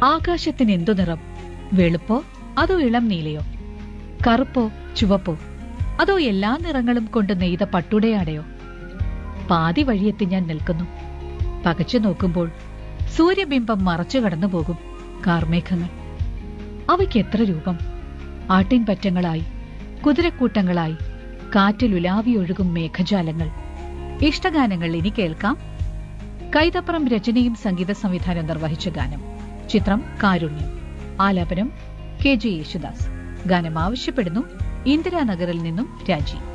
ആകാശത്തിന് എന്തു നിറം വെളുപ്പോ അതോ ഇളം നീലയോ കറുപ്പോ ചുവപ്പോ അതോ എല്ലാ നിറങ്ങളും കൊണ്ട് നെയ്ത പട്ടുടയാടയോ പാതി വഴിയെത്തി ഞാൻ നിൽക്കുന്നു പകച്ചു നോക്കുമ്പോൾ സൂര്യബിംബം മറച്ചു കടന്നു പോകും കാർമേഘങ്ങൾ അവയ്ക്ക് എത്ര രൂപം ആട്ടിൻപറ്റങ്ങളായി കുതിരക്കൂട്ടങ്ങളായി കാറ്റിലുലാവിയൊഴുകും മേഘജാലങ്ങൾ ഇഷ്ടഗാനങ്ങൾ ഇനി കേൾക്കാം കൈതപ്പുറം രചനയും സംഗീത സംവിധാനം നിർവഹിച്ച ഗാനം ചിത്രം കാരുണ്യം ആലാപനം കെ ജെ യേശുദാസ് ഗാനം ആവശ്യപ്പെടുന്നു ഇന്ദിരാനഗറിൽ നിന്നും രാജി